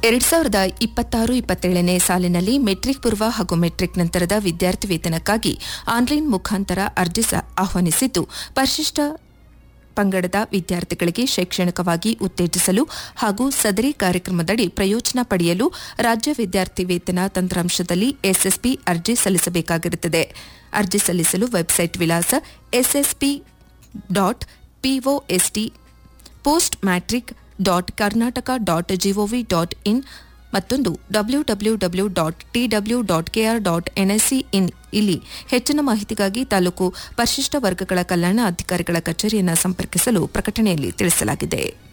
ಎರಡ್ ಸಾವಿರದ ಇಪ್ಪತ್ತಾರು ಇಪ್ಪತ್ತೇಳನೇ ಸಾಲಿನಲ್ಲಿ ಮೆಟ್ರಿಕ್ ಪೂರ್ವ ಹಾಗೂ ಮೆಟ್ರಿಕ್ ನಂತರದ ವಿದ್ಯಾರ್ಥಿ ವೇತನಕ್ಕಾಗಿ ಆನ್ಲೈನ್ ಮುಖಾಂತರ ಅರ್ಜಿ ಸ- ಆಹ್ವಾನಿಸಿದ್ದು ಪರಿಶಿಷ್ಟ ಪಂಗಡದ ವಿದ್ಯಾರ್ಥಿಗಳಿಗೆ ಶೈಕ್ಷಣಿಕವಾಗಿ ಉತ್ತೇಜಿಸಲು ಹಾಗೂ ಸದರಿ ಕಾರ್ಯಕ್ರಮದಡಿ ಪ್ರಯೋಜನ ಪಡೆಯಲು ರಾಜ್ಯ ವಿದ್ಯಾರ್ಥಿ ವೇತನ ತಂತ್ರಾಂಶದಲ್ಲಿ ಎಸ್ಎಸ್ಪಿ ಅರ್ಜಿ ಸಲ್ಲಿಸಬೇಕಾಗಿರುತ್ತದೆ ಅರ್ಜಿ ಸಲ್ಲಿಸಲು ವೆಬ್ಸೈಟ್ ವಿಳಾಸ SSP dot POST post matric dot Karnataka dot GOV dot in ಮತ್ತೊಂದು W W W dot TW dot KR dot NSC in ಇಲ್ಲಿ ಹೆಚ್ಚಿನ ಮಾಹಿತಿಗಾಗಿ ತಾಲೂಕು ಪರಿಶಿಷ್ಟ ವರ್ಗಗಳ ಕಲ್ಯಾಣ ಅಧಿಕಾರಿಗಳ ಕಚೇರಿಯನ್ನು ಸಂಪರ್ಕಿಸಲು ಪ್ರಕಟಣೆಯಲ್ಲಿ ತಿಳಿಸಲಾಗಿದೆ